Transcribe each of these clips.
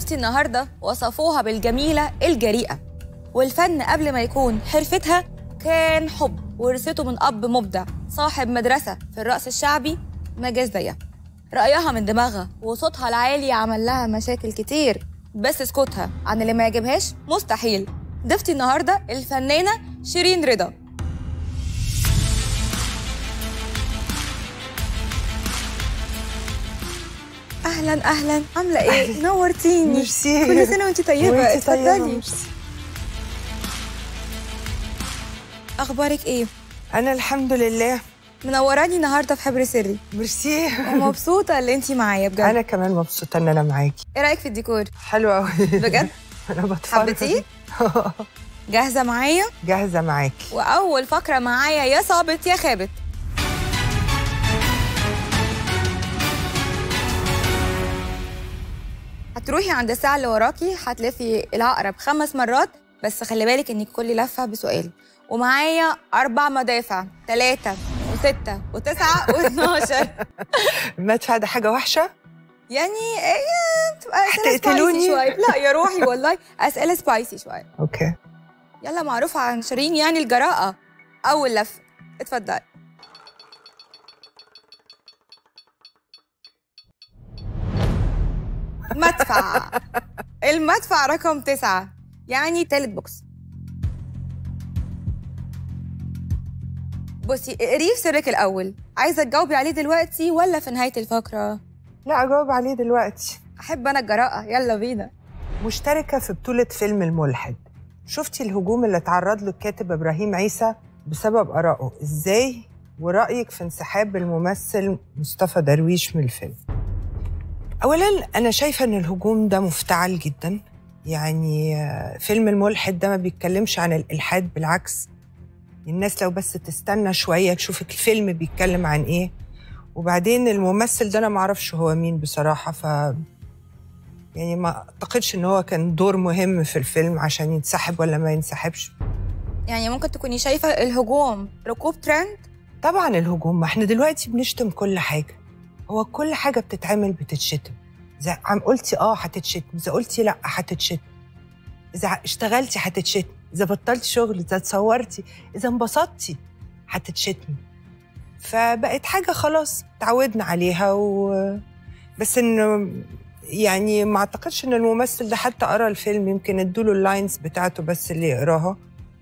ضيفتي النهاردة وصفوها بالجميلة الجريئة والفن قبل ما يكون حرفتها كان حب ورثته من أب مبدع صاحب مدرسة في الرقص الشعبي مجاز زيها رأيها من دماغها وصوتها العالي عمل لها مشاكل كتير بس سكوتها عن اللي ما يعجبهاش مستحيل ضيفتي النهاردة الفنانة شيرين رضا اهلا اهلا عامله ايه نورتيني ميرسي. كل سنه وانت طيبه وانتي طيبة، اتفضلي ميرسي. اخبارك ايه انا الحمد لله منوراني النهارده في حبر سري ميرسي ومبسوطه اللي انت معايا بجد انا كمان مبسوطه ان انا معاكي ايه رايك في الديكور حلو قوي بجد انا بتفرج حبيتيه جاهزه معايا جاهزه معاكي واول فقره معايا يا صابت يا خابت هتروحي عند الساعة اللي وراكي هتلفي العقرب خمس مرات بس خلي بالك انك كل لفة بسؤال ومعايا أربع مدافع ثلاثة وستة وتسعة واثناشر المدفع ده حاجه وحشه يعني ايه بتبقى أسئلة هتقتلوني؟ سبايسي شوية لا يا روحي والله أسئلة سبايسي شوية اوكي يلا معروفة عن شيرين يعني الجراءة أول لفة اتفضلي مدفع المدفع رقم تسعة يعني تالت بوكس بصي اقريه في سرك الأول عايزة تجاوبي عليه دلوقتي ولا في نهاية الفقرة؟ لا اجاوب عليه دلوقتي أحب أنا الجراءة يلا بينا مشتركه في بطوله فيلم الملحد شفتي الهجوم اللي تعرض له الكاتب ابراهيم عيسى بسبب ارائه ازاي ورايك في انسحاب الممثل مصطفى درويش من الفيلم اولا انا شايفه ان الهجوم ده مفتعل جدا يعني آه، فيلم الملحد ده ما بيتكلمش عن الالحاد بالعكس الناس لو بس تستنى شويه تشوف الفيلم بيتكلم عن ايه وبعدين الممثل ده انا ما اعرفش هو مين بصراحه ف يعني ما اعتقدش ان هو كان دور مهم في الفيلم عشان ينسحب ولا ما ينسحبش يعني ممكن تكوني شايفة الهجوم ركوب ترند طبعا الهجوم ما احنا دلوقتي بنشتم كل حاجه هو كل حاجه بتتعمل بتتشتم اذا عم قلتي اه هتتشتم اذا قلتي لا هتتشتم اذا اشتغلتي هتتشتم اذا بطلتي شغل اذا اتصورتي اذا انبسطتي هتتشتمي فبقت حاجه خلاص تعودنا عليها و بس انه يعني ما اعتقدش ان الممثل ده حتى قرا الفيلم يمكن ادوله اللاينز بتاعته بس اللي يقراها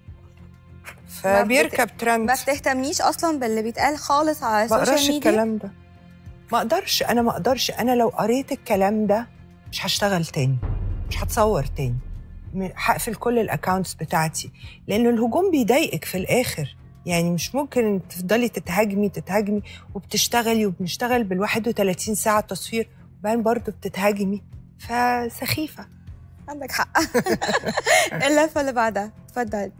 فبيركب ترند ما بتهتمنيش اصلا باللي بيتقال خالص على ما اقراش السوشيال ميديا الكلام ده ما اقدرش انا ما اقدرش انا لو قريت الكلام ده مش هشتغل تاني مش هتصور تاني م- هقفل كل الاكونتس بتاعتي لان الهجوم بيضايقك في الاخر يعني مش ممكن تفضلي تتهاجمي تتهاجمي وبتشتغلي وبنشتغل بال 31 ساعه تصوير وبعدين برضه بتتهاجمي فسخيفه عندك حق اللفه اللي بعدها اتفضلي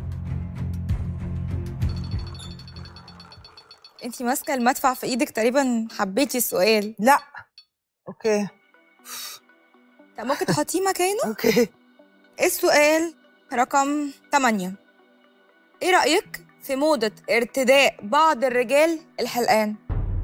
انتي ماسكه المدفع في ايدك تقريبا حبيتي السؤال لا اوكي طب ممكن تحطيه مكانه اوكي السؤال رقم 8 ايه رايك في موضه ارتداء بعض الرجال الحلقان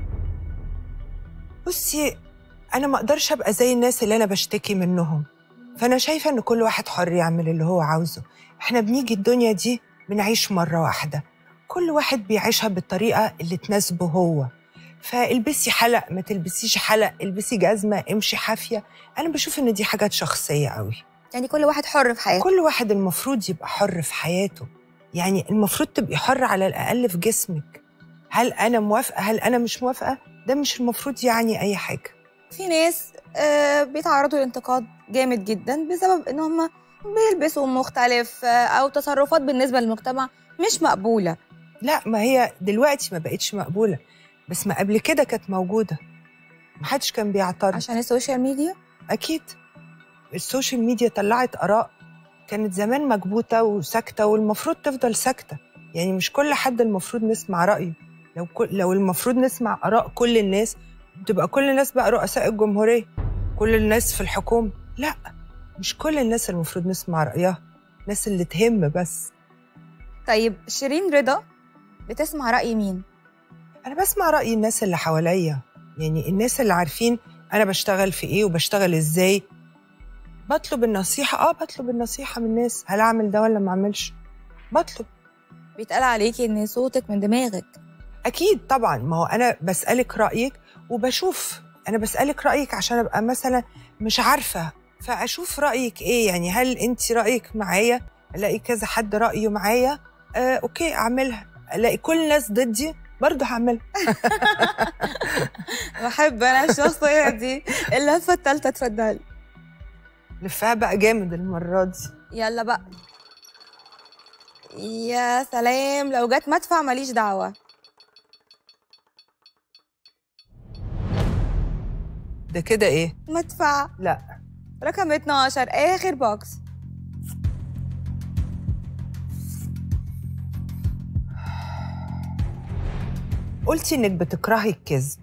بصي انا ما اقدرش ابقى زي الناس اللي انا بشتكي منهم فانا شايفه ان كل واحد حر يعمل اللي هو عاوزه احنا بنيجي الدنيا دي بنعيش مره واحده كل واحد بيعيشها بالطريقه اللي تناسبه هو فالبسي حلق ما تلبسيش حلق البسي جزمه امشي حافيه انا بشوف ان دي حاجات شخصيه قوي يعني كل واحد حر في حياته كل واحد المفروض يبقى حر في حياته يعني المفروض تبقي حر على الأقل في جسمك هل أنا موافقة هل أنا مش موافقة ده مش المفروض يعني أي حاجة في ناس آه، بيتعرضوا لانتقاد جامد جدا بسبب ان هم بيلبسوا مختلف آه، او تصرفات بالنسبه للمجتمع مش مقبوله لا ما هي دلوقتي ما بقتش مقبولة بس ما قبل كده كانت موجودة محدش كان بيعترض عشان السوشيال ميديا أكيد السوشيال ميديا طلعت آراء كانت زمان مكبوتة وساكتة والمفروض تفضل ساكتة يعني مش كل حد المفروض نسمع رأيه لو كل لو المفروض نسمع آراء كل الناس تبقى كل الناس بقى رؤساء الجمهورية كل الناس في الحكومة لا مش كل الناس المفروض نسمع رأيها الناس اللي تهم بس طيب شيرين رضا بتسمع راي مين أنا بسمع رأي الناس اللي حواليا يعني الناس اللي عارفين أنا بشتغل في إيه وبشتغل إزاي بطلب النصيحه اه بطلب النصيحه من الناس هل اعمل ده ولا ما اعملش بطلب بيتقال عليكي ان صوتك من دماغك اكيد طبعا ما هو انا بسالك رايك وبشوف انا بسالك رايك عشان ابقى مثلا مش عارفه فاشوف رايك ايه يعني هل انت رايك معايا الاقي كذا حد رايه معايا آه اوكي اعملها الاقي كل الناس ضدي برضه هعملها بحب انا الشخصيه دي اللفه الثالثه اتفضلي لفها بقى جامد المره دي يلا بقى يا سلام لو جت مدفع ماليش دعوه ده كده ايه مدفع لا رقم 12 اخر بوكس قلتي انك بتكرهي الكذب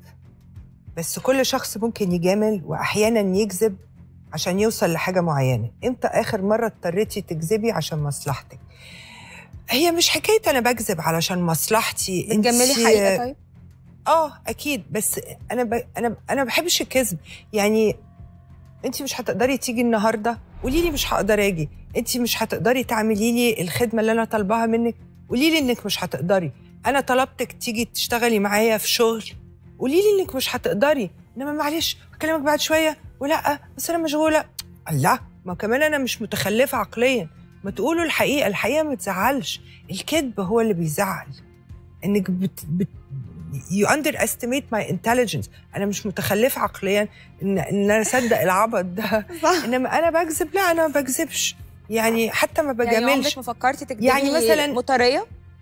بس كل شخص ممكن يجامل واحيانا يكذب عشان يوصل لحاجه معينه امتى اخر مره اضطريتي تكذبي عشان مصلحتك هي مش حكايه انا بكذب علشان مصلحتي بتجملي انتي- حقيقه طيب اه اكيد بس انا ب... انا انا ما بحبش الكذب يعني انت مش هتقدري تيجي النهارده قولي لي مش هقدر اجي انت مش هتقدري تعملي لي الخدمه اللي انا طالباها منك قولي لي انك مش هتقدري انا طلبتك تيجي تشتغلي معايا في شغل قولي لي انك مش هتقدري انما معلش هكلمك بعد شويه ولا بس انا مشغوله الله ما كمان انا مش متخلفه عقليا ما تقولوا الحقيقه الحقيقه ما تزعلش الكذب هو اللي بيزعل انك بت, بت you underestimate my intelligence انا مش متخلفه عقليا ان ان انا اصدق العبط ده صح انما انا بكذب لا انا ما بكذبش يعني حتى ما يعني عمرك بجاملش ما فكرتي تكدبي يعني مثلاً- مطريه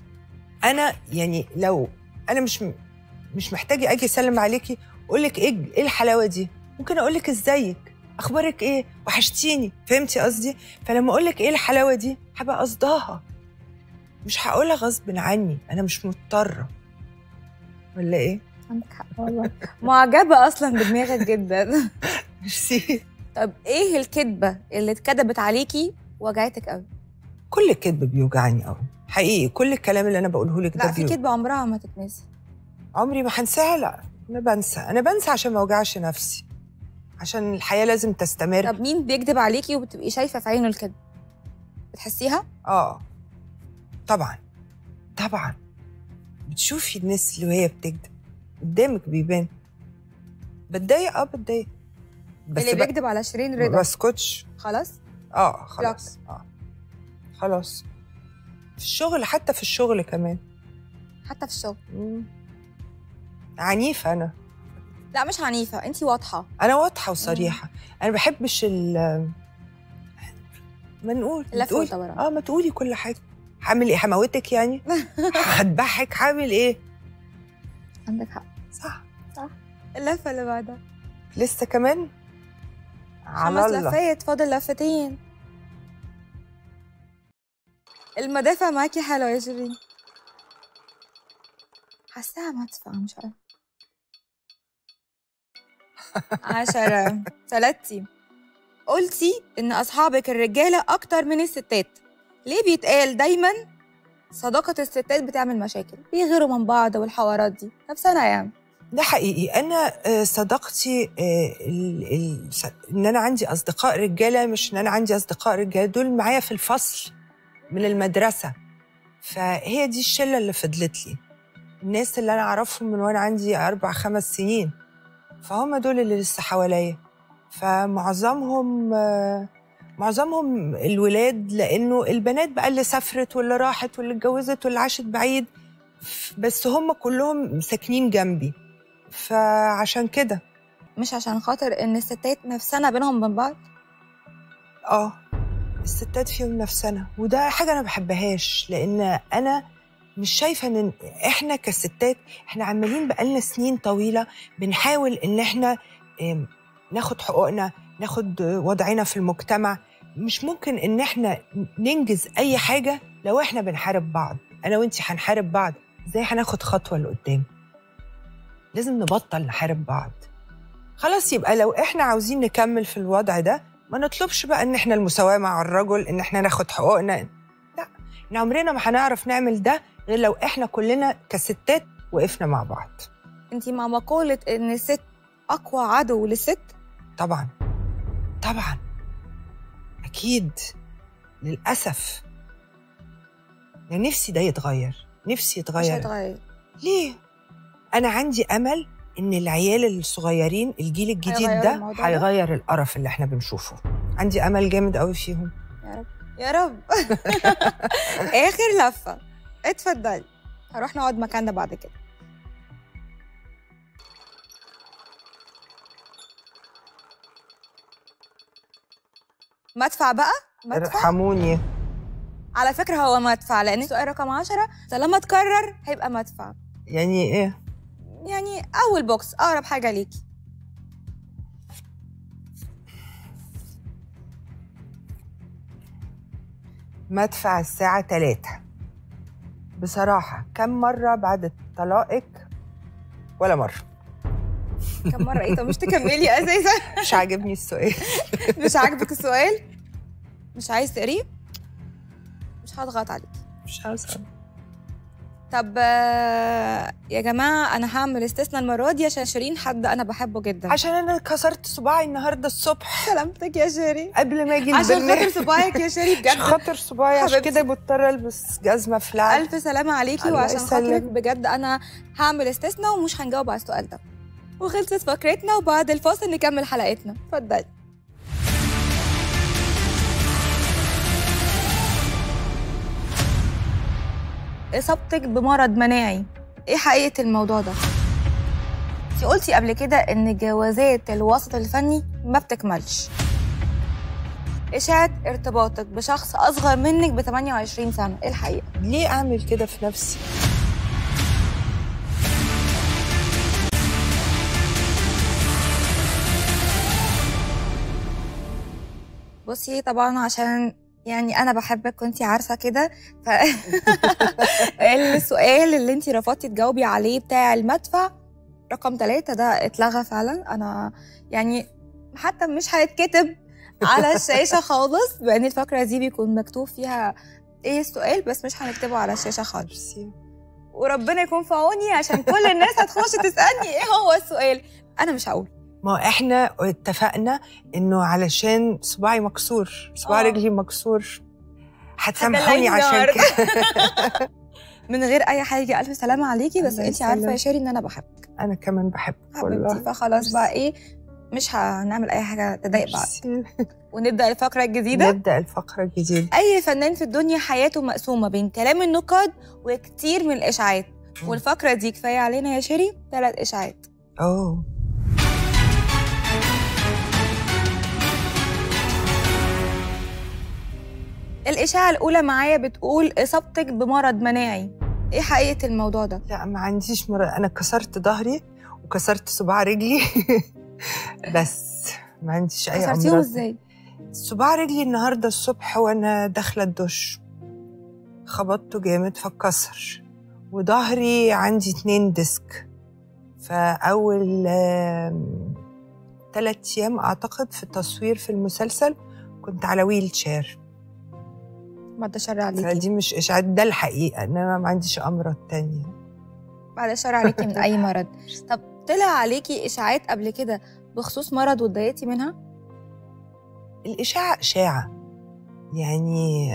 انا يعني لو انا مش مش محتاجه اجي اسلم عليكي اقول لك ايه ايه الحلاوه دي ممكن اقول لك ازيك اخبارك ايه وحشتيني فهمتي قصدي فلما اقول لك ايه الحلاوه دي هبقى قصداها مش هقولها غصب عني انا مش مضطره ولا ايه عندك حق والله معجبه اصلا بدماغك جدا ميرسي طب ايه الكذبه اللي اتكذبت عليكي وجعتك قوي كل الكذب بيوجعني قوي حقيقي كل الكلام اللي انا بقوله لك ده لا في بيوجع. كذبه عمرها ما تتنسي عمري ما هنساها لا انا بنسى انا بنسى عشان ما اوجعش نفسي عشان الحياه لازم تستمر طب مين بيكذب عليكي وبتبقي شايفه في عينه الكذب بتحسيها اه طبعا طبعا بتشوفي الناس اللي وهي بتكذب قدامك بيبان بتضايق اه بتضايق بس اللي ب- بيكذب على شيرين ما رضا بسكتش خلاص اه خلاص اه خلاص في الشغل حتى في الشغل كمان حتى في الشغل مم. عنيفة أنا لا مش عنيفه انت واضحه أنا واضحة وصريحة أنا ما بحبش ال ما نقول اللف تقول والدوران. اه ما تقولي كل حاجة هعمل ايه هموتك يعني هذبحك هعمل ايه عندك حق صح اللفه اللي بعدها لسه كمان على خمس الله لفات فاضل لفتين المدافع معاكي حلوة يا شيرين حاساها مدفع مش عارفة عشرة ثلاثتي قلتي إن أصحابك الرجالة أكتر من الستات ليه بيتقال دايما صداقة الستات بتعمل مشاكل بيغيروا من بعض والحوارات دي نفسنا يعني ده حقيقي انا آه، صداقتي آه، ال- ال- س- ان انا عندي اصدقاء رجاله مش ان انا عندي اصدقاء رجاله دول معايا في الفصل من المدرسه فهي دي الشله اللي فضلت لي الناس اللي انا اعرفهم من وانا عندي اربع خمس سنين فهم دول اللي لسه حواليا فمعظمهم آه، معظمهم الولاد لانه البنات بقى اللي سافرت واللي راحت واللي اتجوزت واللي عاشت بعيد بس هم كلهم ساكنين جنبي فعشان كده مش عشان خاطر إن الستات نفسنا بينهم وبين بعض اه الستات فيهم نفسنا وده حاجه انا بحبهاش لان انا مش شايفه ان احنا كستات احنا عمالين بقالنا سنين طويله بنحاول ان احنا آم، ناخد حقوقنا ناخد وضعنا في المجتمع مش ممكن ان احنا ننجز اي حاجه لو احنا بنحارب بعض انا وانتي هنحارب بعض ازاي هناخد خطوه لقدام لازم نبطل نحارب بعض خلاص يبقى لو احنا عاوزين نكمل في الوضع ده ما نطلبش بقى ان احنا المساواه مع الرجل ان احنا ناخد حقوقنا لا احنا عمرنا ما هنعرف نعمل ده غير لو احنا كلنا كستات وقفنا مع بعض انت مع مقولة ان الست اقوى عدو للست طبعا طبعا اكيد للاسف يعني نفسي ده يتغير نفسي مش يتغير هيتغير ليه انا عندي امل ان العيال الصغيرين الجيل الجديد هيغيروا ده الموضوع ده؟ هيغير القرف اللي احنا بنشوفه عندي امل جامد قوي فيهم يا رب يا رب اخر لفه اتفضلي هروح نقعد مكاننا بعد كده مدفع بقى مدفع ارحموني على فكره هو مدفع لان سؤال رقم 10 طالما اتكرر هيبقى مدفع يعني ايه يعني اول بوكس اقرب حاجه ليكي مدفع الساعة 3 بصراحة كم مرة بعد طلاقك ولا مرة كم مره ايه طب مش تكملي اساسا مش عاجبني السؤال مش عاجبك السؤال مش عايز تقريه مش هضغط عليك مش عاوزة طب آه، يا جماعه انا هعمل استثناء المره دي عشان شيرين حد انا بحبه جدا عشان انا كسرت صباعي النهارده الصبح سلامتك يا شيرين قبل ما اجي عشان خاطر البرنامج صباعك يا شيرين عشان بجد خاطر صباعي عشان حبيبتي. كده مضطرة البس جزمة فلات الف سلامه عليكي الله وعشان خاطرك يسلمك. بجد انا هعمل استثناء ومش هنجاوب على السؤال ده وخلصت فقرتنا وبعد الفاصل نكمل حلقتنا اتفضلي اصابتك بمرض مناعي ايه حقيقه الموضوع ده انت قلتي قبل كده ان جوازات الوسط الفني ما بتكملش اشاعه ارتباطك بشخص اصغر منك ب 28 سنه ايه الحقيقه ليه اعمل كده في نفسي بصي طبعا عشان يعني انا بحبك وانتي عارفه كده ف السؤال اللي انتي رفضتي تجاوبي عليه بتاع المدفع رقم ثلاثة ده اتلغى فعلا انا يعني حتى مش هيتكتب على الشاشة خالص لأن الفقرة دي بيكون مكتوب فيها ايه السؤال بس مش هنكتبه على الشاشة خالص ميرسي. وربنا يكون في عوني عشان كل الناس هتخش تسألني ايه هو السؤال انا مش هقول ما هو احنا اتفقنا انه علشان صباعي مكسور صباع آه. رجلي مكسور هتسامحوني هتدلعيني عشان النهاردة. كده من غير اي حاجة الف سلامة عليكي بس الله انتي عارفة يا يسلمك. شيري ان انا بحبك انا كمان بحبك حبيبتي والله فخلاص بقى ايه مش هنعمل اي حاجة تضايق بعض ميرسي. ونبدأ الفقرة الجديدة نبدا الفقره الجديده أي فنان في الدنيا حياته مقسومة بين كلام النقاد وكتير من الإشاعات والفقرة دي كفاية علينا يا شيري ثلاث إشاعات اوه الإشاعة الأولى معايا بتقول إصابتك بمرض مناعي إيه حقيقة الموضوع ده؟ لا ما عنديش مرة انا كسرت ظهري وكسرت صباع رجلي بس ما عنديش اي كسرتيهم امراض إزاي؟ صباع رجلي النهارده الصبح وانا داخله الدش خبطته جامد فاتكسر وظهري عندي اتنين ديسك فاول ثلاث ايام اعتقد في التصوير في المسلسل كنت على ويل شير بعد الشر عليكي فدي مش اشاعات ده الحقيقه انما ما عنديش امراض تانية بعد الشر عليكي من أي مرض طب طلع عليكي إشاعات قبل كده بخصوص مرض واتضايقتي منها؟ الإشاعة إشاعة يعني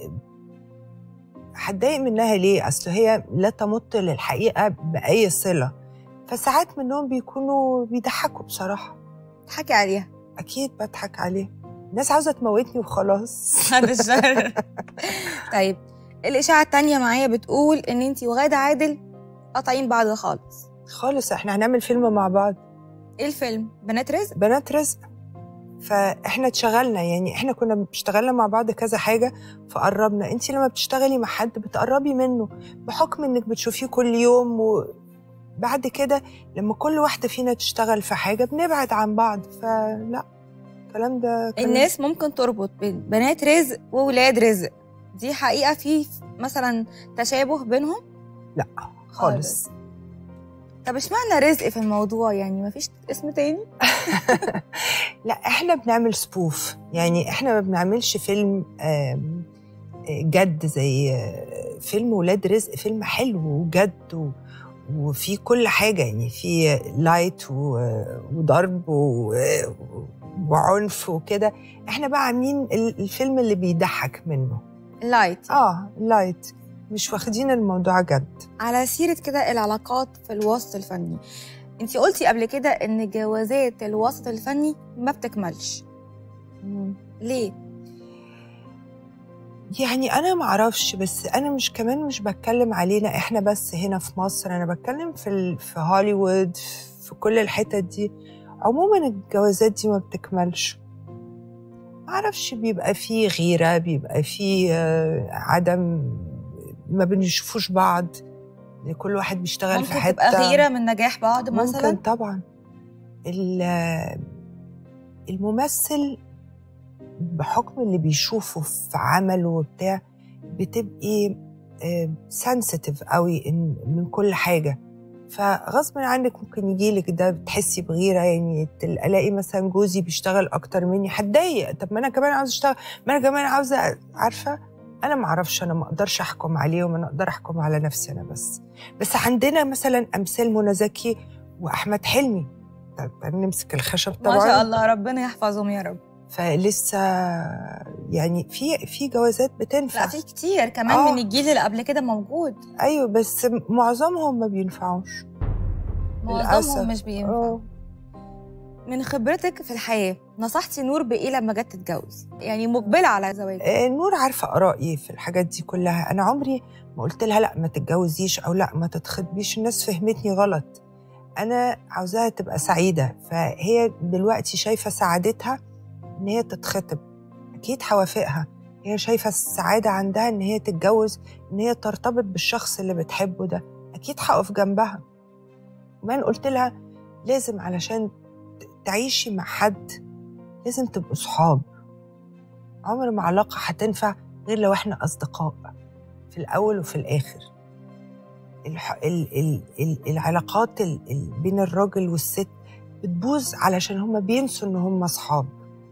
هتضايق منها ليه؟ أصل هي لا تمت للحقيقة بأي صلة فساعات منهم بيكونوا بيضحكوا بصراحة حكي عليها أكيد بضحك عليه الناس عاوزة تموتني وخلاص بعد الشر طيب الإشاعة التانية معايا بتقول إن أنتي وغادة عادل قاطعين بعض خالص خالص احنا هنعمل فيلم مع بعض إيه الفيلم؟ بنات رزق؟ بنات رزق فاحنا اتشغلنا يعني احنا كنا اشتغلنا مع بعض كذا حاجه فقربنا انت لما بتشتغلي مع حد بتقربي منه بحكم انك بتشوفيه كل يوم وبعد كده لما كل واحده فينا تشتغل في حاجه بنبعد عن بعض فلا الكلام ده كلام- الناس ممكن تربط بين بنات رزق وولاد رزق دي حقيقة في مثلا تشابه بينهم لا خالص طب اشمعنى رزق في الموضوع يعني مفيش اسم تاني لا احنا بنعمل سبوف يعني احنا ما بنعملش فيلم آم، آه، جد زي آه، فيلم ولاد رزق فيلم حلو وجد و- وفي كل حاجة يعني في لايت و- وضرب و- وعنف وكده احنا بقى عاملين ال- الفيلم اللي بيضحك منه لايت اه لايت مش واخدين الموضوع جد على سيرة كده العلاقات في الوسط الفني انتي قلتي قبل كده ان جوازات الوسط الفني ما بتكملش ليه؟ يعني انا معرفش بس انا مش كمان مش بتكلم علينا احنا بس هنا في مصر انا بتكلم في ال... في هوليوود في كل الحتت دي عموما الجوازات دي ما بتكملش معرفش بيبقى فيه غيرة بيبقى فيه آه، عدم ما بنشوفوش بعض كل واحد بيشتغل ممكن في حتة تبقى غيرة من نجاح بعض مثلا ممكن طبعا ال- الممثل بحكم اللي بيشوفه في عمله وبتاع بتبقي سنسيتيف قوي إن- من كل حاجه فغصب عنك ممكن يجيلك ده بتحسي بغيره يعني تل- الاقي مثلا جوزي بيشتغل اكتر مني هتضايق طب ما انا كمان عاوزه اشتغل ما انا كمان عاوزه عارفه انا ما اعرفش انا ما اقدرش احكم عليهم انا اقدر احكم على نفسي انا بس بس عندنا مثلا امثال منى زكي واحمد حلمي طب نمسك الخشب طبعا ما شاء الله ربنا يحفظهم يا رب فلسه يعني في في جوازات بتنفع لا في كتير كمان آه. من الجيل اللي قبل كده موجود ايوه بس معظمهم ما بينفعوش للأسف. معظمهم مش بينفع اه من خبرتك في الحياة نصحتي نور بإيه لما جت تتجوز؟ يعني مقبلة على زواج آه، نور عارفه ارائي في الحاجات دي كلها انا عمري ما قلت لها لا ما تتجوزيش او لا ما تتخطبيش الناس فهمتني غلط انا عاوزاها تبقى سعيده فهي دلوقتي شايفه سعادتها ان هي تتخطب اكيد هوافقها هي شايفه السعاده عندها ان هي تتجوز ان هي ترتبط بالشخص اللي بتحبه ده اكيد هقف جنبها كمان قلت لها لازم علشان ت- تعيشي مع حد لازم تبقوا صحاب عمر ما علاقة هتنفع غير لو احنا أصدقاء في الأول وفي الآخر الح... ال... ال... ال... العلاقات ال... ال... بين الراجل والست بتبوظ علشان هما بينسوا إن هما أصحاب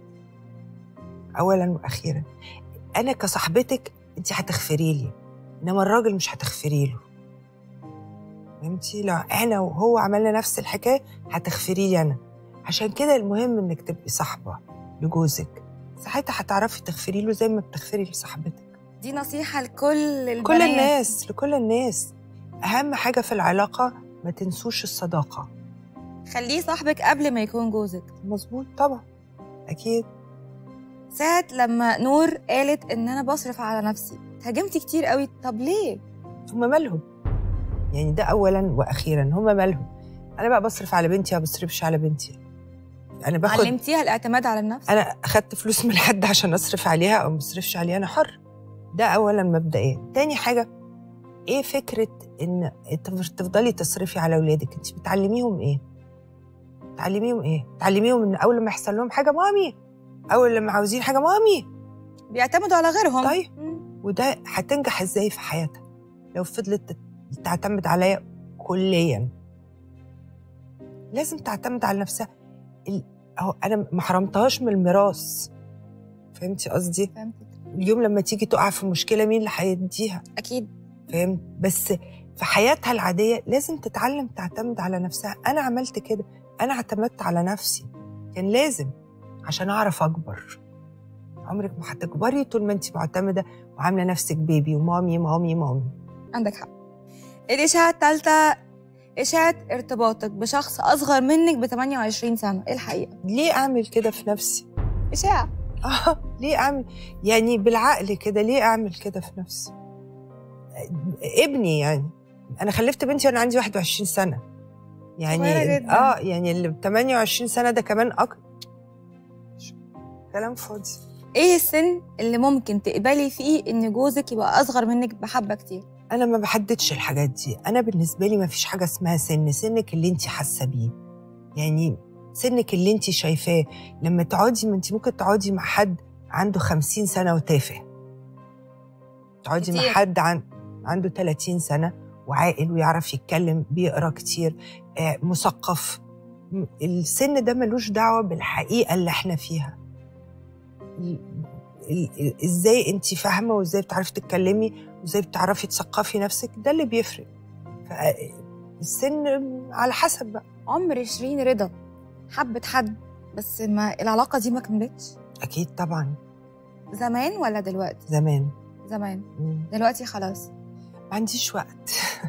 أولا وأخيرا أنا كصاحبتك أنت هتغفري لي إنما الراجل مش هتغفري له فهمتي لو أنا وهو عملنا نفس الحكاية هتغفري لي أنا عشان كده المهم إنك تبقي صاحبة لجوزك ساعتها هتعرفي تغفري له زي ما بتغفري لصاحبتك دي نصيحة لكل البنات كل الناس لكل الناس اهم حاجه في العلاقه ما تنسوش الصداقه خليه صاحبك قبل ما يكون جوزك مظبوط طبعا اكيد ساعة لما نور قالت إن أنا بصرف على نفسي هاجمتي كتير قوي طب ليه؟ هم مالهم يعني ده اولا واخيرا هم مالهم انا بقى بصرف على بنتي ما بصرفش على بنتي انا باخد علمتيها الاعتماد على النفس؟ انا اخدت فلوس من حد عشان اصرف عليها او ما اصرفش عليها انا حر ده اولا مبدئيا تاني حاجه ايه فكره ان تف- تفضلي تصرفي على اولادك انت بتعلميهم ايه تعلميهم ايه تعلميهم ان اول ما يحصل لهم حاجه مامي اول لما عاوزين حاجه مامي بيعتمدوا على غيرهم طيب. مم. وده هتنجح ازاي في حياتها لو فضلت تت- تعتمد عليا كليا لازم تعتمد على نفسها ال- اهو انا ما حرمتهاش من الميراث فهمتي قصدي فهمتك اليوم لما تيجي تقع في مشكله مين اللي هيديها أكيد فهمت بس في حياتها العاديه لازم تتعلم تعتمد على نفسها انا عملت كده انا اعتمدت على نفسي كان لازم عشان اعرف اكبر عمرك ما هتكبري طول ما انت معتمده وعامله نفسك بيبي ومامي مامي مامي عندك حق الإشاعة الثالثة إشاعة ارتباطك بشخص أصغر منك ب 28 سنة إيه الحقيقة؟ ليه اعمل كده في نفسي إشاعة اه ليه اعمل يعني بالعقل كده ليه اعمل كده في نفسي ابني يعني انا خلفت بنتي وانا عندي 21 سنه يعني صغيرة جداً. اه يعني اللي ب 28 سنه ده كمان اكتر كلام فاضي إيه السن اللي ممكن تقبلي فيه إن جوزك يبقى أصغر منك بحبة كتير؟ انا ما بحددش الحاجات دي انا بالنسبه لي ما فيش حاجه اسمها سن سنك اللي انت حاسه بيه يعني سنك اللي انت شايفاه لما تقعدي ما انت ممكن تقعدي مع حد عنده 50 سنه وتافه تقعدي مع كتير. حد عن عنده 30 سنه وعاقل ويعرف يتكلم بيقرا كتير آه، مثقف م- السن ده ملوش دعوه بالحقيقه اللي احنا فيها ال- ال- ازاي انت فاهمه وازاي بتعرفي تتكلمي وازاي بتعرفي تثقفي نفسك ده اللي بيفرق ف- السن على حسب بقى عمر شيرين رضا حبت حد بس ما العلاقه دي ما كملتش اكيد طبعا زمان ولا دلوقتي زمان زمان مم. دلوقتي خلاص ما عنديش وقت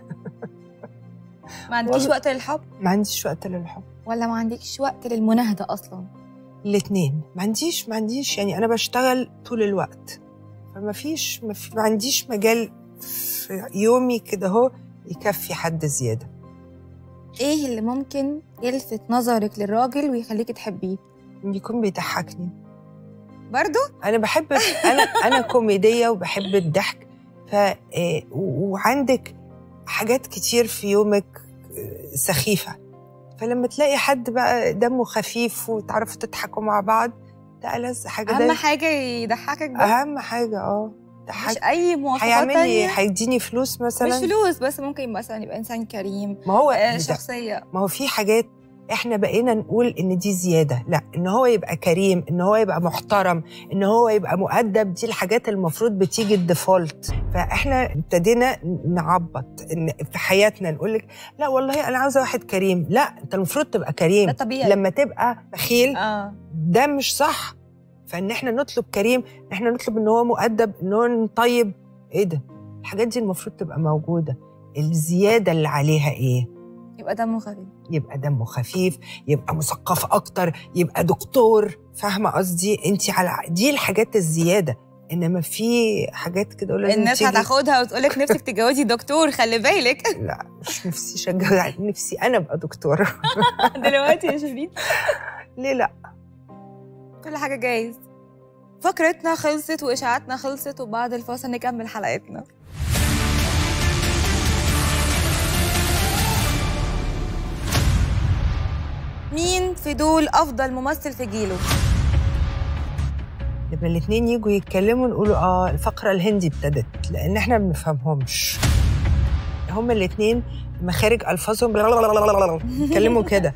ما عندكيش والله- وقت للحب ما عنديش وقت للحب ولا ما عندكش وقت للمناهده اصلا الاثنين ما عنديش ما عنديش يعني انا بشتغل طول الوقت فما فيش ما, في ما عنديش مجال في يومي كده اهو يكفي حد زياده ايه اللي ممكن يلفت نظرك للراجل ويخليكي تحبيه بيكون بيضحكني برضو انا بحب انا انا كوميديه وبحب الضحك ف آه، و- وعندك حاجات كتير في يومك آه، سخيفه فلما تلاقي حد بقى دمه خفيف وتعرفوا تضحكوا مع بعض ده ألذ حاجه اهم ده حاجه يضحكك بس اهم حاجه اه ده مش حاجه اي مواصفات هيعمل لي تانية هيديني فلوس مثلا مش فلوس بس ممكن مثلا يبقى انسان كريم ما هو آه، ده- شخصيه ما هو في حاجات احنا بقينا نقول ان دي زياده لا ان هو يبقى كريم ان هو يبقى محترم ان هو يبقى مؤدب دي الحاجات المفروض بتيجي الديفولت فاحنا ابتدينا نعبط ان في حياتنا نقول لك لا والله انا عاوزه واحد كريم لا انت المفروض تبقى كريم ده طبيعي لما تبقى بخيل اه ده مش صح فان احنا نطلب كريم ان احنا نطلب ان هو مؤدب ان هو طيب ايه ده الحاجات دي المفروض تبقى موجوده الزياده اللي عليها ايه يبقى دمه خفيف يبقى دمه خفيف يبقى مثقف اكتر يبقى دكتور فاهمه قصدي انت على دي الحاجات الزياده انما في حاجات كده لازم الناس تيجي- هتاخدها وتقولك نفسك تتجوزي دكتور خلي بالك لا مش نفسي شجع نفسي انا ابقى دكتوره دلوقتي يا شيرين ليه لا كل حاجه جايز فقرتنا خلصت واشاعاتنا خلصت وبعد الفاصل نكمل حلقتنا مين في دول افضل ممثل في جيله لما الاثنين يجوا يتكلموا نقولوا اه الفقره الهندي ابتدت لان احنا ما بنفهمهمش هما الاثنين مخارج الفاظهم يتكلموا كده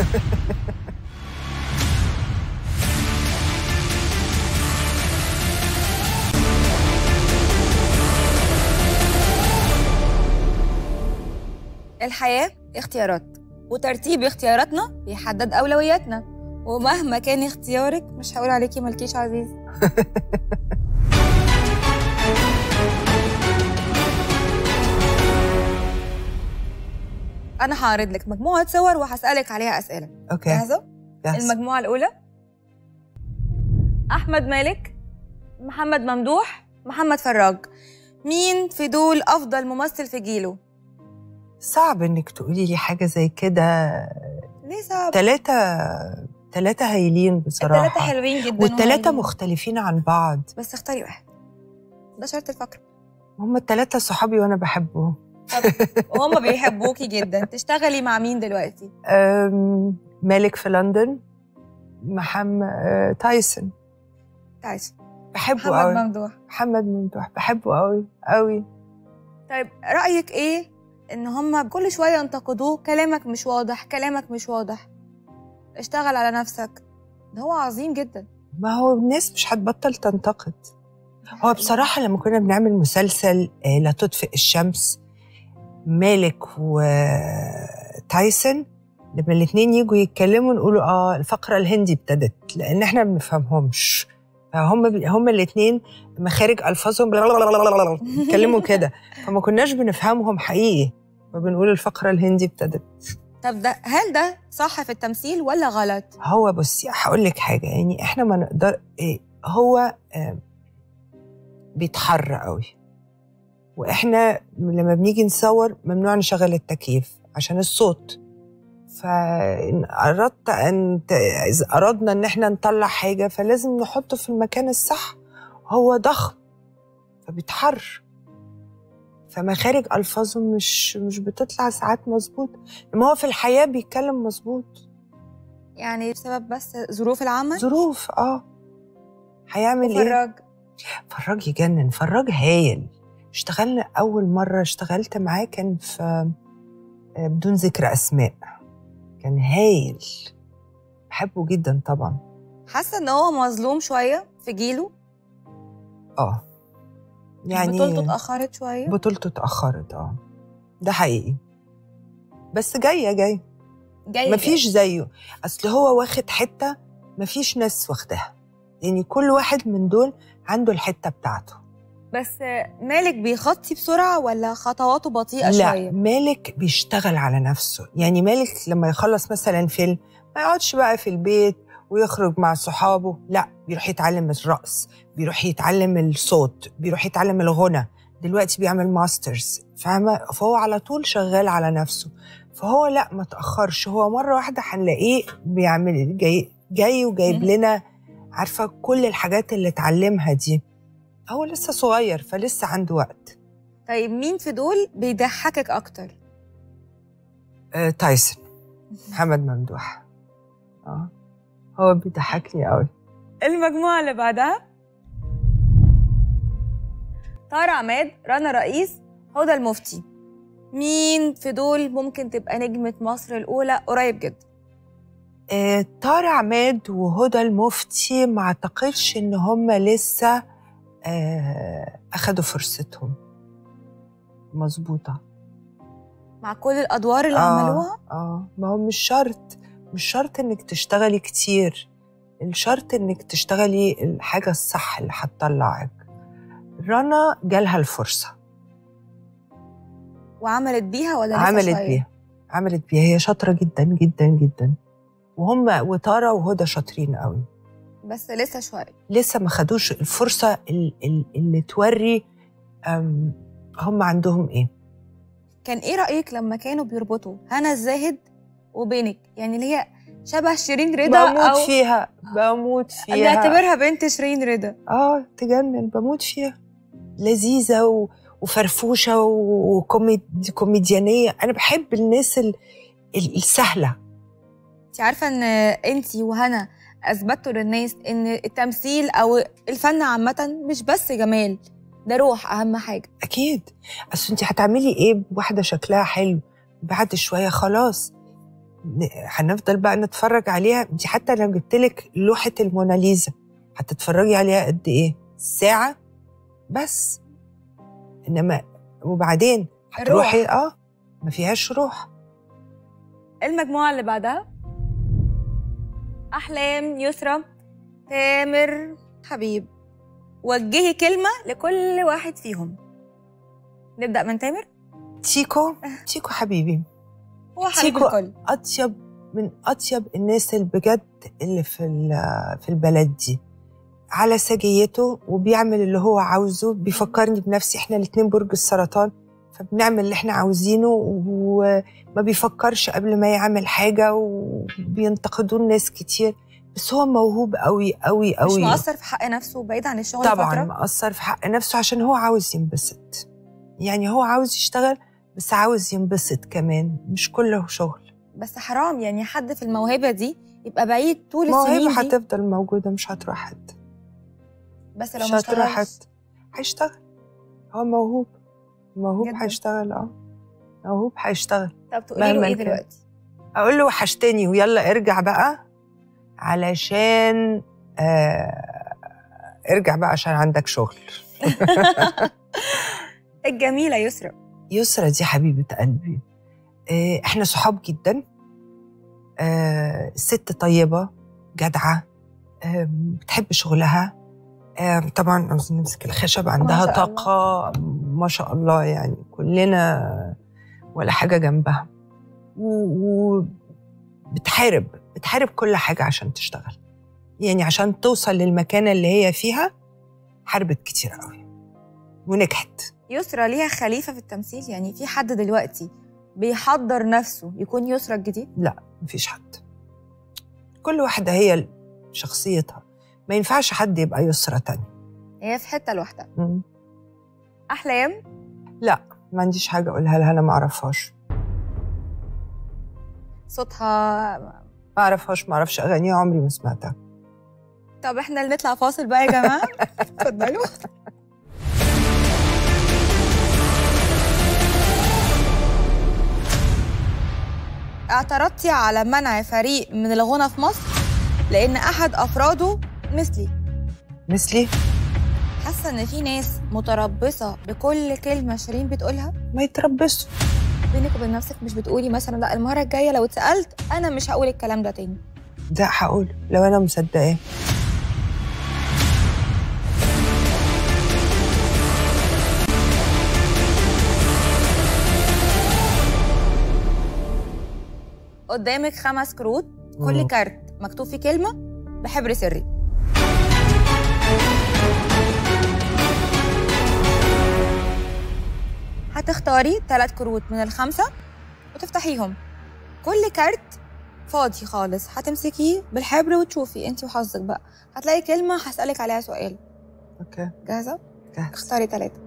الحياه اختيارات وترتيب اختياراتنا بيحدد اولوياتنا ومهما كان اختيارك مش هقول عليكي ملكيش عزيز انا هعرض لك مجموعه صور وهسالك عليها اسئله اوكي جاهزه جاهز. المجموعه الاولى احمد مالك محمد ممدوح محمد فراج مين في دول افضل ممثل في جيله صعب انك تقولي لي حاجه زي كده ليه صعب ثلاثه ثلاثه هايلين بصراحه الثلاثه حلوين جدا والثلاثه وهايلين. مختلفين عن بعض بس اختاري واحد ده شرط الفقره هم الثلاثه صحابي وانا بحبهم وهم بيحبوكي جدا تشتغلي مع مين دلوقتي أم، مالك في لندن محمد آه، تايسون تعالي بحبه محمد قوي ممدوح محمد ممدوح بحبه قوي قوي طيب رايك ايه ان هم كل شويه ينتقدوه كلامك مش واضح كلامك مش واضح اشتغل على نفسك ده هو عظيم جدا ما هو الناس مش هتبطل تنتقد هو بصراحة لما كنا بنعمل مسلسل آه، لا تطفئ الشمس مالك وتايسون لما الاتنين يجوا يتكلموا نقولوا اه الفقرة الهندي ابتدت لأن احنا ما بنفهمهمش فهم بي- هم الاتنين مخارج ألفاظهم يتكلموا كده فما كناش بنفهمهم حقيقي فبنقول الفقرة الهندي ابتدت طب ده هل ده صح في التمثيل ولا غلط هو بصي هقول لك حاجه يعني احنا ما نقدر إيه هو آه، بيتحر قوي واحنا لما بنيجي نصور ممنوع نشغل التكييف عشان الصوت فإن أردت أن ت- إذا أردنا إن إحنا نطلع حاجة فلازم نحطه في المكان الصح هو ضخم فبيتحر فمخارج ألفاظه مش مش بتطلع ساعات مظبوط لما هو في الحياة بيتكلم مظبوط يعني بسبب بس ظروف العمل ظروف اه هيعمل ايه فراج فراج يجنن فراج هايل اشتغلنا اول مره اشتغلت معاه كان في آه، بدون ذكر اسماء كان هايل بحبه جدا طبعا حاسه ان هو مظلوم شويه في جيله اه يعني بطولته اتاخرت شويه بطولته اتاخرت اه ده حقيقي بس جايه جاي جاي مفيش زيه اصل هو واخد حته مفيش ناس واخداها يعني كل واحد من دول عنده الحته بتاعته بس مالك بيخطي بسرعه ولا خطواته بطيئه لا شويه مالك بيشتغل على نفسه يعني مالك لما يخلص مثلا فيلم ما يقعدش بقى في البيت ويخرج مع صحابه لا بيروح يتعلم الرقص بيروح يتعلم الصوت بيروح يتعلم الغنى دلوقتي بيعمل ماسترز فاهمه فهو على طول شغال على نفسه فهو لا ما تاخرش هو مره واحده هنلاقيه بيعمل جاي جاي وجايب مم. لنا عارفه كل الحاجات اللي اتعلمها دي هو لسه صغير فلسه عنده وقت طيب مين في دول بيضحكك اكتر آه، تايسون محمد ممدوح اه هو بيضحكني قوي المجموعه اللي بعدها طارق عماد رنا رئيس هدى المفتي مين في دول ممكن تبقى نجمة مصر الأولى قريب جدا آه، طارق عماد وهدى المفتي ما اعتقدش ان هم لسه آه، اخدوا فرصتهم مظبوطه مع كل الأدوار اللي آه. عملوها اه ما هو مش شرط مش شرط انك تشتغلي كتير الشرط انك تشتغلي الحاجه الصح اللي هتطلعك رنا جالها الفرصه وعملت بيها ولا لسه عملت شوية؟ بيها عملت بيها هي شاطره جدا جدا جدا وهم وتارا وهدى شاطرين قوي بس لسه شوية لسه ما خدوش الفرصه ال- ال- اللي توري أم، هم عندهم ايه كان ايه رأيك لما كانوا بيربطوا هنا الزاهد وبينك يعني اللي هي شبه شيرين رضا بموت او فيها بموت فيها بنعتبرها بنت شيرين رضا اه تجنن بموت فيها لذيذه و... وفرفوشه وكوميديانيه انا بحب الناس ال... ال- السهله انت عارفة ان انت وهنا اثبتوا للناس ان التمثيل او الفن عامة مش بس جمال ده روح اهم حاجة اكيد اصل انت هتعملي ايه بواحده شكلها حلو بعد شويه خلاص ن- هنفضل بقى نتفرج عليها انت حتى لو جبت لك لوحه الموناليزا هتتفرجي عليها قد ايه ساعه بس انما وبعدين هتروحي الروح. اه ما فيهاش روح المجموعة اللي بعدها أحلام يسرى تامر حبيب وجهي كلمة لكل واحد فيهم نبدأ من تامر تيكو تيكو حبيبي هو حبيب تيكو الكل اطيب من اطيب الناس اللي بجد اللي في ال- في البلد دي على سجيته وبيعمل اللي هو عاوزه بيفكرني بنفسي احنا الاتنين برج السرطان فبنعمل اللي احنا عاوزينه وما بيفكرش قبل ما يعمل حاجة وبينتقدوه الناس كتير بس هو موهوب قوي قوي مش قوي مقصر في حق نفسه بعيد عن الشغل طبعا فترة مقصر في حق نفسه عشان هو عاوز ينبسط يعني هو عاوز يشتغل بس عاوز ينبسط كمان مش كله شغل بس حرام يعني حد في الموهبة دي يبقى بعيد طول السنين موهبة دي هتفضل موجودة مش هتروح حد بس لو مش ما هتروح حد اشتغلش هيشتغل هو موهوب موهوب جداً. هيشتغل اه موهوب هيشتغل طب تقولي له مهما ايه كان. دلوقتي؟ اقول له وحشتني ويلا ارجع بقى علشان آه ارجع بقى عشان عندك شغل الجميلة يسرا يسرا دي حبيبة قلبي آه، احنا صحاب جدا آه، ست طيبة جدعة آه، بتحب شغلها آه، طبعا عاوزين نمسك الخشب عندها شاء الله. طاقة ما شاء الله يعني كلنا ولا حاجة جنبها وبتحارب بتحارب كل حاجة عشان تشتغل يعني عشان توصل للمكانة اللي هي فيها حاربت كتير قوي ونجحت يسرا ليها خليفة في التمثيل يعني في حد دلوقتي بيحضر نفسه يكون يسرا الجديد مفيش حد كل واحدة هي شخصيتها ما ينفعش حد يبقى يسرى تاني هي في حتة لوحدها مم. أحلام ما عنديش حاجة أقولها لها أنا ما أعرفهاش صوتها ما أعرفهاش ما أعرفش أغانيها عمري ما سمعتها طب احنا اللي نطلع فاصل بقى يا جماعة اتفضلوا اعترضتي على منع فريق من الغنى في مصر لأن أحد أفراده مثلي مثلي حاسة إن في ناس متربصة بكل كلمة شيرين بتقولها ما يتربصوا بينك وبين نفسك مش بتقولي مثلا لا المرة الجاية لو اتسألت أنا مش هقول الكلام ده تاني ده هقوله لو انا مصدقاه قدامك خمس كروت كل مم. كارت مكتوب فيه كلمه بحبر سري هتختاري ثلاث كروت من الخمسه وتفتحيهم كل كارت فاضي خالص هتمسكيه بالحبر وتشوفي انت وحظك بقى هتلاقي كلمه هسالك عليها سؤال اوكي جاهزه جاهز اختاري ثلاثه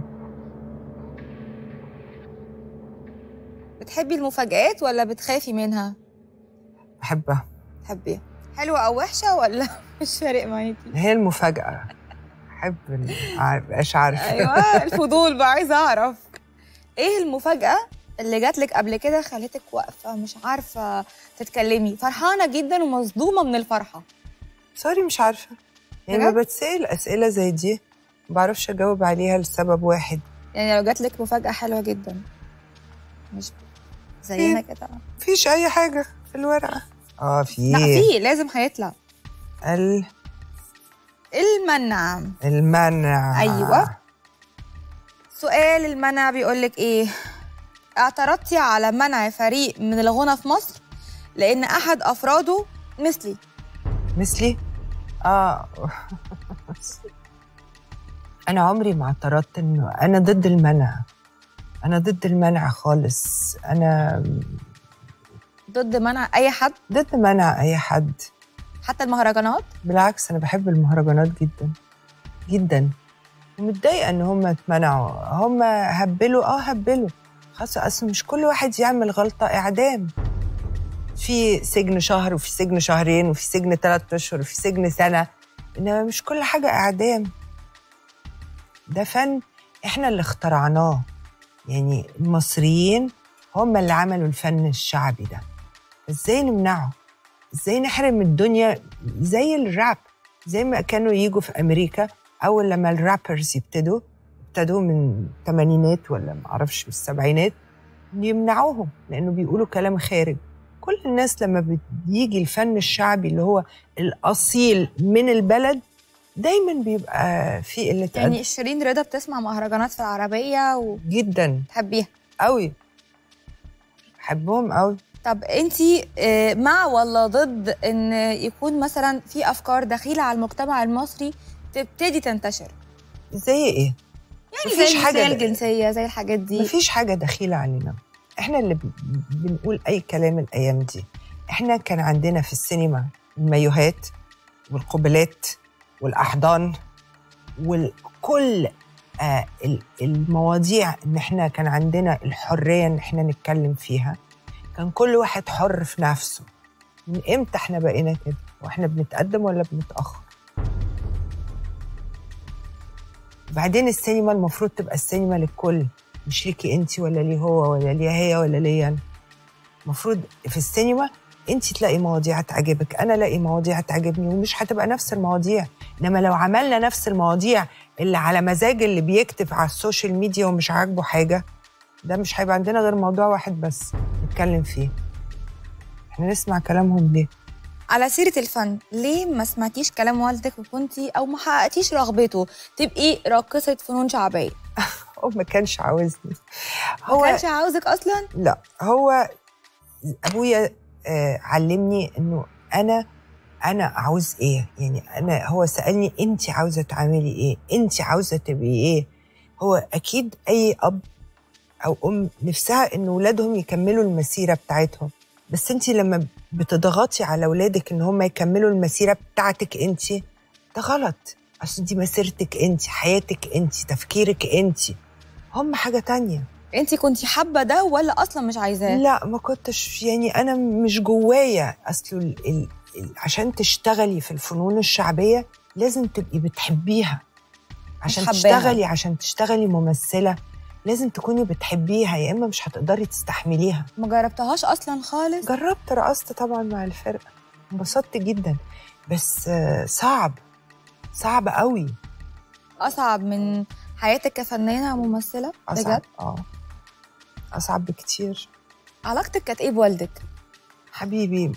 بتحبي المفاجآت ولا بتخافي منها بحبها تحبيها حلوة أو وحشة ولا مش فارق معاكي؟ هي المفاجأة أحب ال- ع- مبقاش عارفة أيوة الفضول بقى عايزة أعرف إيه المفاجأة اللي جات لك قبل كده خلتك واقفة مش عارفة تتكلمي فرحانة جدا ومصدومة من الفرحة سوري مش عارفة يعني ما بجد؟ بتسأل أسئلة زي دي ما بعرفش أجاوب عليها لسبب واحد يعني لو جات لك مفاجأة حلوة جدا مش زينا كده مفيش أي حاجة في الورقة اه لا في في لازم هيطلع ال- المنع المنع أيوة. سؤال المنع بيقول لك ايه اعترضتي على منع فريق من الغنى في مصر لان احد افراده مثلي مثلي اه انا عمري ما اعترضت انه انا ضد المنع انا ضد المنع خالص انا ضد منع اي حد ضد منع اي حد حتى المهرجانات بالعكس انا بحب المهرجانات جدا جدا ومتضايقه ان هم اتمنعوا هم هبلوا اه هبلوا خلاص اصل مش كل واحد يعمل غلطه اعدام في سجن شهر وفي سجن شهرين وفي سجن ثلاثة اشهر وفي سجن سنه انما مش كل حاجه اعدام ده فن احنا اللي اخترعناه يعني المصريين هم اللي عملوا الفن الشعبي ده ازاي نمنعه ازاي نحرم الدنيا زي الراب زي ما كانوا يجوا في امريكا اول لما الرابرز يبتدوا ابتدوا من الثمانينات ولا ما اعرفش من السبعينات يمنعوهم لانه بيقولوا كلام خارج كل الناس لما بيجي الفن الشعبي اللي هو الاصيل من البلد دايما بيبقى في قله يعني أدب شيرين رضا بتسمع مهرجانات في العربيه جدا وتحبيها قوي بحبهم قوي طب انتي آه، مع ولا ضد ان يكون مثلا في افكار دخيله على المجتمع المصري تبتدي تنتشر زي ايه يعني مفيش زي حاجة المثلية ده- الجنسيه زي الحاجات دي مفيش حاجة دخيلة علينا احنا اللي ب- بنقول أي كلام الأيام دي احنا كان عندنا في السينما المايوهات والقبلات والأحضان وكل آه ال- المواضيع ان احنا كان عندنا الحرية ان احنا نتكلم فيها كان كل واحد حر في نفسه من امتى احنا بقينا كده واحنا بنتقدم ولا بنتأخر بعدين السينما المفروض تبقى السينما للكل مش ليكي انت ولا ليه هو ولا ليها هي ولا ليا انا المفروض في السينما انت تلاقي مواضيع تعجبك انا الاقي مواضيع تعجبني ومش هتبقى نفس المواضيع انما لو عملنا نفس المواضيع اللي على مزاج اللي بيكتب على السوشيال ميديا ومش عاجبه حاجه ده مش هيبقى عندنا غير موضوع واحد بس نتكلم فيه احنا نسمع كلامهم ليه على سيرة الفن ليه ما سمعتيش كلام والدك وكنتي أو ما حققتيش رغبته تبقي راقصة فنون شعبية هو ما كانش عاوزني ما هو كانش عاوزك أصلا لا هو ابويا آه علمني انه انا انا عاوز ايه يعني انا هو سالني انت عاوزه تعملي ايه انت عاوزه تبقي ايه هو اكيد اي اب او ام نفسها ان اولادهم يكملوا المسيره بتاعتهم بس انت لما بتضغطي على اولادك ان هم يكملوا المسيره بتاعتك انت ده غلط اصل دي مسيرتك انت حياتك انت تفكيرك انت هم حاجه تانية انت كنتي حابة ده ولا أصلا مش عايزاه لا ما كنتش يعني انا مش جوايا اصل ال ال ال عشان تشتغلي في الفنون الشعبيه لازم تبقي بتحبيها عشان حباها. تشتغلي عشان تشتغلي ممثله لازم تكوني بتحبيها يا اما مش هتقدري تستحمليها ما جربتهاش أصلا خالص جربت رقصت طبعا مع الفرقه انبسطت جدا بس آه، صعب صعب قوي أصعب من حياتك كفنانة وممثلة اصعب بجد اه اصعب بكتير علاقتك كانت إيه بوالدك؟ حبيبي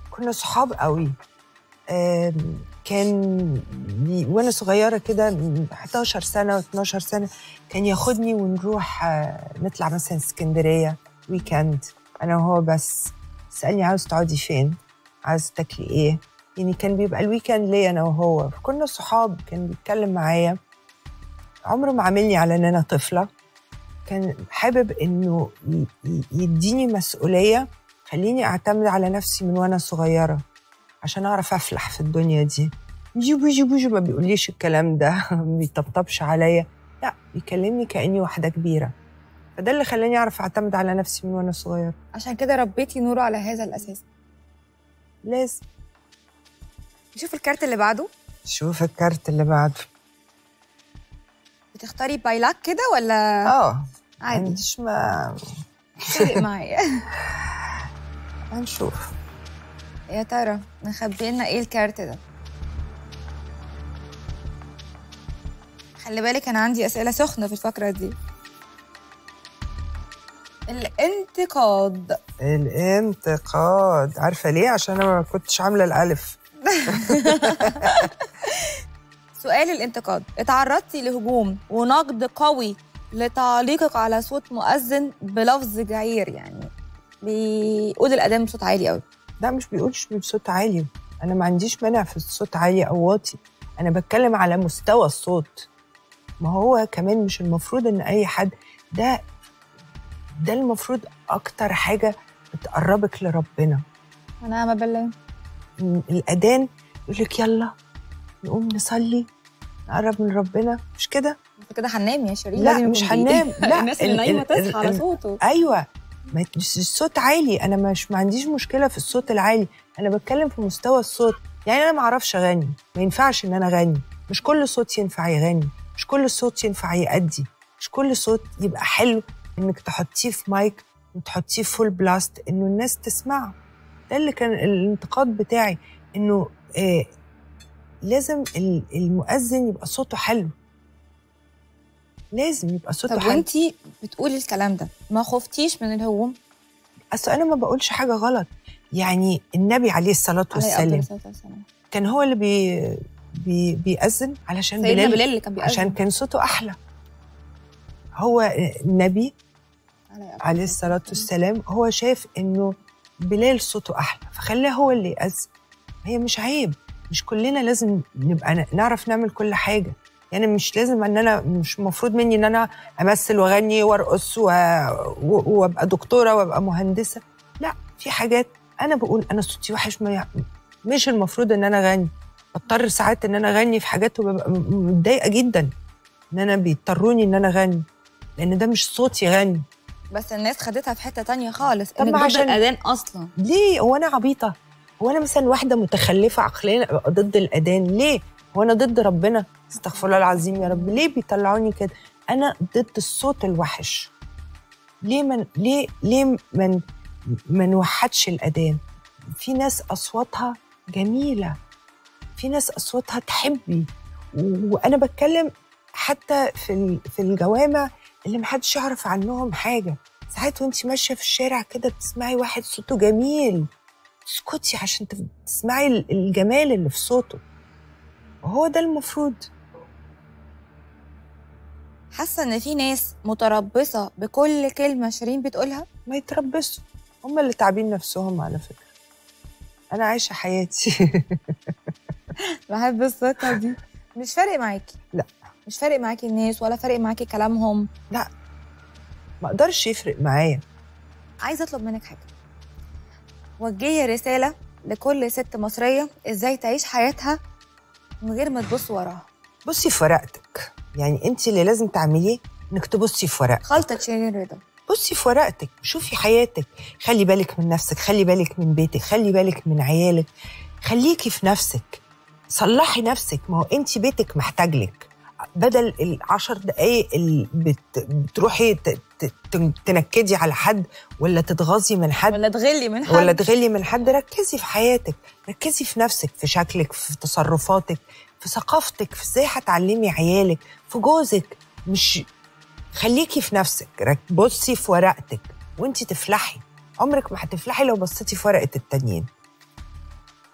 كنا صحاب قوي آم، كان بي- وانا صغيره كده من 11 سنه و12 سنه كان ياخدني ونروح آه، نطلع مثلا اسكندريه ويكند انا وهو بس سالني عاوز تقعدي فين عاوز تاكلي ايه يعني كان بيبقى الويكند ليا انا وهو كنا صحاب كان بيتكلم معايا عمره ما عاملني على ان انا طفله كان حابب انه ي- ي- يديني مسؤوليه خليني اعتمد على نفسي من وانا صغيره عشان اعرف افلح في الدنيا دي جيبو جيبو جيبو ما بيقوليش الكلام ده ما بيطبطبش عليا لا بيكلمني كاني واحده كبيره فده اللي خلاني اعرف اعتمد على نفسي من وانا صغيره عشان كده ربيتي نور على هذا الاساس لازم نشوف الكارت اللي بعده شوف الكارت اللي بعده بتختاري بايلاك كده ولا اه ما عادي عنديش ما فرق معايا هنشوف يا ترى مخبي لنا ايه الكارت ده خلي بالك انا عندي اسئله سخنه في الفقره دي الانتقاد الانتقاد عارفه ليه عشان انا ما كنتش عامله الالف سؤال الانتقاد اتعرضتي لهجوم ونقد قوي لتعليقك على صوت مؤذن بلفظ جعير يعني بيقول الأذان بصوت عالي قوي لا مش بيقولش بصوت عالي انا ما عنديش مانع في الصوت عالي او واطي انا بتكلم على مستوى الصوت ما هو كمان مش المفروض ان اي حد ده ده المفروض اكتر حاجه بتقربك لربنا ونعم بالله إن الاذان يقول لك يلا نقوم نصلي نقرب من ربنا مش كده انت كده هننام يا شيرين لا، لازم مش يكون بإيدي. هننام. لا، الناس اللي ال- نايمه ال- تصحى ال- على ال- صوته ايوه ما ت- الصوت عالي انا مش ما عنديش مشكله في الصوت العالي انا بتكلم في مستوى الصوت يعني انا ما اعرفش اغني ما ينفعش ان انا اغني مش كل صوت ينفع يغني مش كل صوت ينفع يأدي مش كل صوت يبقى حلو انك تحطيه في مايك وتحطيه في فول بلاست انه الناس تسمعه ده اللي كان الانتقاد بتاعي انه آه لازم ال- المؤذن يبقى صوته حلو لازم يبقى صوته طب حلو وانتي بتقولي الكلام ده ما خفتيش من الهجوم اصل انا ما بقولش حاجه غلط يعني النبي عليه الصلاه عليه افضل والسلام الصلاه والسلام كان هو اللي بي بي بيأذن علشان سيدنا بلال, بلال اللي كان بيأذن عشان كان صوته احلى هو النبي عليه أفضل عليه الصلاه والسلام هو شاف انه بلال صوته احلى فخلاه هو اللي يأذن هي مش عيب مش كلنا لازم نبقى ن- نعرف نعمل كل حاجه يعني مش لازم ان انا مش المفروض مني ان انا امثل واغني وارقص و- و- وابقى دكتوره وابقى مهندسه لا في حاجات انا بقول انا صوتي وحش ما يع- مش المفروض ان انا اغني بضطر ساعات ان انا اغني في حاجات وببقى م- متضايقه جدا ان انا بيضطروني ان انا اغني لان ده مش صوتي يغني بس الناس خدتها في حته تانية خالص طب انك ما ضد عشان- الاذان اصلا ليه هو انا عبيطه هو انا مثلا واحده متخلفه عقليا ابقى ضد الاذان ليه هو انا ضد ربنا استغفر الله العظيم يا رب ليه بيطلعوني كده انا ضد الصوت الوحش ليه من ليه ليه من ما نوحدش الاذان في ناس اصواتها جميله في ناس اصواتها تحبي و- وانا بتكلم حتى في ال- في الجوامع اللي محدش يعرف عنهم حاجه ساعات وانت ماشيه في الشارع كده بتسمعي واحد صوته جميل اسكتي عشان تف- تسمعي ال- الجمال اللي في صوته وهو ده المفروض حاسه ان في ناس متربصه بكل كلمه شيرين بتقولها ما يتربصوا هم اللي تعبين نفسهم على فكره انا عايشه حياتي بحب الثقه دي مش فارق معاكي لا. مش فارق معاكي الناس ولا فارق معاكي كلامهم ما اقدرش يفرق معايا عايزه اطلب منك حاجه وجهي رساله لكل ست مصريه ازاي تعيش حياتها من غير ما تبص وراها بصي في ورقتك يعني انت اللي لازم تعمليه انك تبصي في ورقتك خلطه شيرين رضا بصي في ورقتك شوفي حياتك خلي بالك من نفسك خلي بالك من بيتك خلي بالك من عيالك خليكي في نفسك صلحي نفسك ما هو انت بيتك محتاج لك بدل العشر دقايق اللي بت... بتروحي ت... ت... ت- تنكدي على حد ولا تتغاظي من حد ولا تغلي من حد ولا تغلي من حد ركزي في حياتك ركزي في نفسك في شكلك في تصرفاتك في ثقافتك في ازاي هتعلمي عيالك في جوزك مش خليكي في نفسك رك- بصي في ورقتك وانتي تفلحي عمرك ما هتفلحي لو بصيتي في ورقه التانيين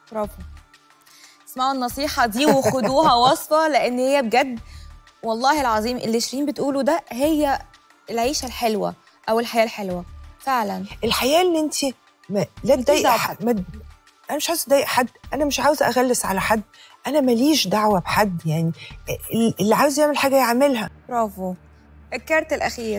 برافو اسمعوا النصيحة دي وخدوها وصفة لأن هي بجد والله العظيم اللي شيرين بتقوله ده هي العيشة الحلوة أو الحياة الحلوة فعلا الحياه اللي انت ما لا تضايقي دعوة حد ما انا مش عاوزه اضايق حد انا مش عاوزه اغلس على حد انا ماليش دعوه بحد يعني اللي عاوز يعمل حاجه يعملها برافو الكارت الأخير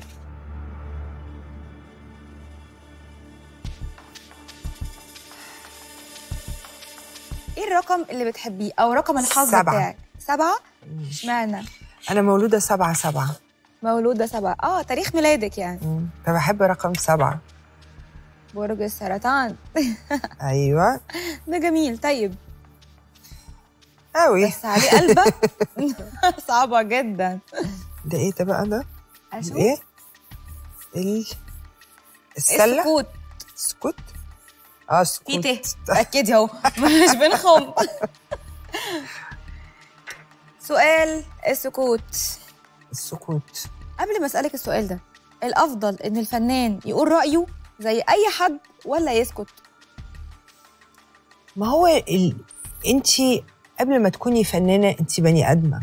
ايه الرقم اللي بتحبيه او رقم الحظ سبعة. بتاعك سبعة اشمعنى انا مولوده سبعة سبعة مولودة سبعة اه تاريخ ميلادك يعني مم. فبحب رقم سبعة برج السرطان ايوه ده جميل طيب قوي بس عليه قلبة صعبة جدا ده ايه ده بقى ده أشوف ايه ال السله السكوت سكوت اه في سكوت ته أكيد اهو مش بنخم سؤال السكوت السكوت قبل ما اسالك السؤال ده الافضل ان الفنان يقول رايه زي اي حد ولا يسكت ما هو ال... انت قبل ما تكوني فنانه انت بني ادمه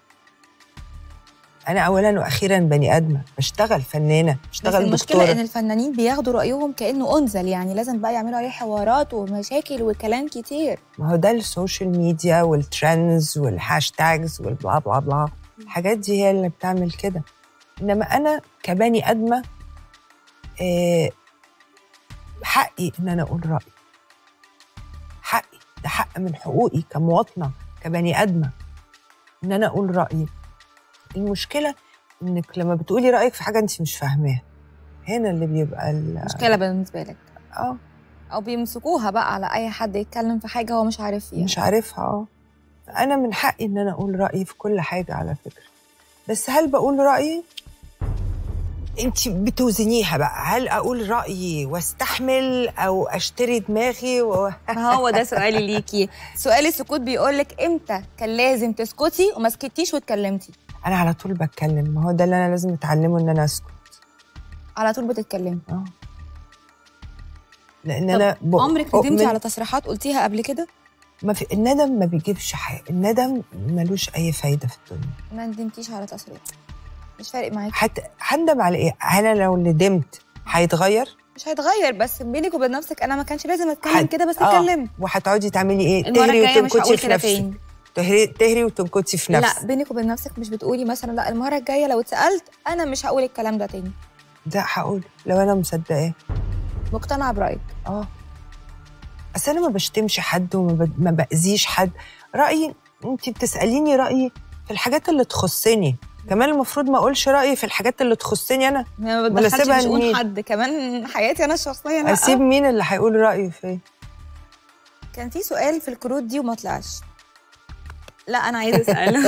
انا اولا واخيرا بني ادمه بشتغل فنانه بس بشتغل المشكله ان دكتوره الفنانين بياخدوا رايهم كانه انزل يعني لازم بقى يعملوا عليه حوارات ومشاكل وكلام كتير ما هو ده السوشيال ميديا والترندز والهاشتاجز والبلا بلا بلا الحاجات دي هي اللي بتعمل كده انما انا كبني ادمه آه، حقي ان انا اقول رايي حقي ده حق من حقوقي كمواطنه كبني ادمه ان انا اقول رايي المشكله انك لما بتقولي رايك في حاجه انت مش فاهماها هنا اللي بيبقى ال- مشكله بالنسبه لك اه او بيمسكوها بقى على اي حد يتكلم في حاجه هو مش عارف فيها مش عارفها اه انا من حقي ان انا اقول رايي في كل حاجه على فكره بس هل بقول رايي انت بتوزنيها بقى هل اقول رايي واستحمل او اشتري دماغي و... ما هو ده سؤالي ليكي سؤال السكوت بيقولك امتى كان لازم تسكتي وما سكتيش واتكلمتي انا على طول بتكلم ما هو ده اللي انا لازم اتعلمه ان انا اسكت على طول بتتكلمي اه لان طب انا ب... عمرك ندمتي أؤمن- على تصريحات قلتيها قبل كده ما في الندم ما بيجيبش حاجه الندم ملوش اي فايده في الدنيا ما ندمتيش على تصريح مش فارق معاكي حت... هندم على ايه انا لو ندمت هيتغير مش هيتغير بس بينك وبين نفسك انا ما كانش لازم اتكلم حد- كده بس آه. اتكلمت وهتقعدي تعملي ايه المره تهري الجايه مش وتنكتي هقول في كده نفسك تاني تهري, تهري وتنكتي في نفسك لا بينك وبين نفسك مش بتقولي مثلا لا المره الجايه لو اتسالت انا مش هقول الكلام ده تاني ده هقول لو انا مصدقاه مقتنعه برايك اه اصل انا ما بشتمش حد وما ب... ما باذيش حد رايي انت بتساليني رايي في الحاجات اللي تخصني كمان المفروض ما اقولش رايي في الحاجات اللي تخصني انا ما ولا بتدخلش أسيبها في شؤون لمين؟ حد كمان حياتي انا الشخصيه لا اسيب مين اللي هيقول رايه فيا كان في سؤال في الكروت دي وما طلعش لا انا عايزه اساله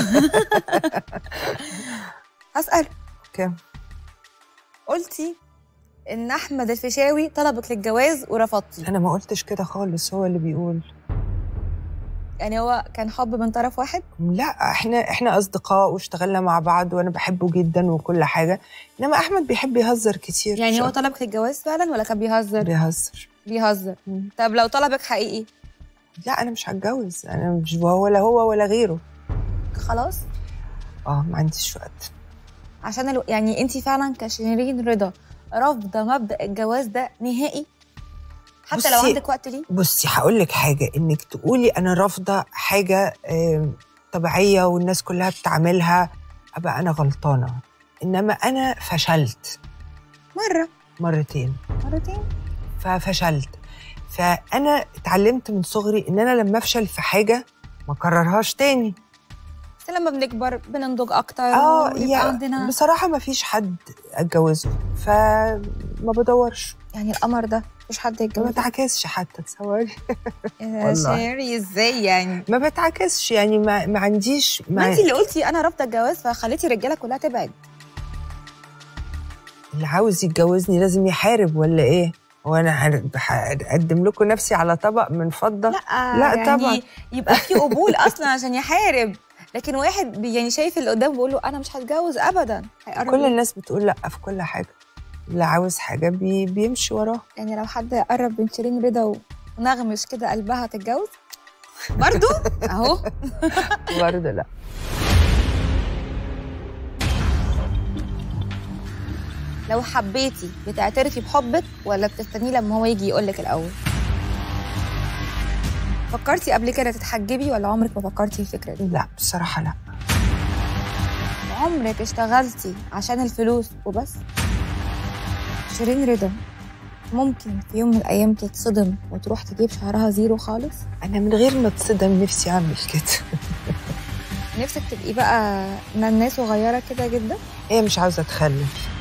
هسال اوكي قلتي ان احمد الفيشاوي طلبك للجواز ورفضتي انا ما قلتش كده خالص هو اللي بيقول يعني هو كان حب من طرف واحد لا احنا احنا اصدقاء واشتغلنا مع بعض وانا بحبه جدا وكل حاجه انما احمد بيحب يهزر كتير يعني هو شو- طلبك للجواز فعلا ولا كان بيهزر بيهزر بيهزر مم. طب لو طلبك حقيقي لا انا مش هتجوز انا مش ولا هو ولا غيره خلاص اه ما عنديش وقت عشان الو... يعني انت فعلا كشيرين رضا رافضه مبدا الجواز ده نهائي حتى لو بصي، عندك وقت ليه بصي هقول لك حاجه انك تقولي انا رافضه حاجه آم، طبيعيه والناس كلها بتعملها ابقى انا غلطانه انما انا فشلت مره مرتين مرتين ففشلت فانا اتعلمت من صغري ان انا لما افشل في حاجه ما اكررهاش تاني بس لما بنكبر بننضج اكتر اه ويبقى يا عندنا بصراحه ما فيش حد اتجوزه فما بدورش يعني القمر ده مش حد ما يتجوز بتعكسش حتى تصوري يا والله. شيري ازاي يعني ما بتعكسش يعني ما, ما عنديش ما انت اللي قلتي انا رافضه الجواز فخليتي الرجاله كلها تبعد اللي عاوز يتجوزني لازم يحارب ولا ايه؟ هو انا هر- هقدم لكم نفسي على طبق من فضه؟ لا لا يعني طبعاً. يبقى في قبول اصلا عشان يحارب لكن واحد بي- يعني شايف اللي قدامه بيقول له انا مش هتجوز ابدا هيقرب كل ليه؟ الناس بتقول لا في كل حاجه اللي عاوز حاجه بي بيمشي وراها يعني لو حد قرب من شيرين رضا ونغمش كده قلبها هتتجوز برضو اهو برضه لا لو حبيتي بتعترفي بحبك ولا بتستنيه لما هو يجي يقولك الاول فكرتي قبل كده تتحجبي ولا عمرك ما فكرتي في الفكره دي لا بصراحه لا عمرك اشتغلتي عشان الفلوس وبس شيرين رضا ممكن في يوم من الايام تتصدم وتروح تجيب شعرها زيرو خالص انا من غير ما اتصدم نفسي اعمل كده نفسك تبقي بقى نناس صغيره كده جدا هي مش عاوزه تخلف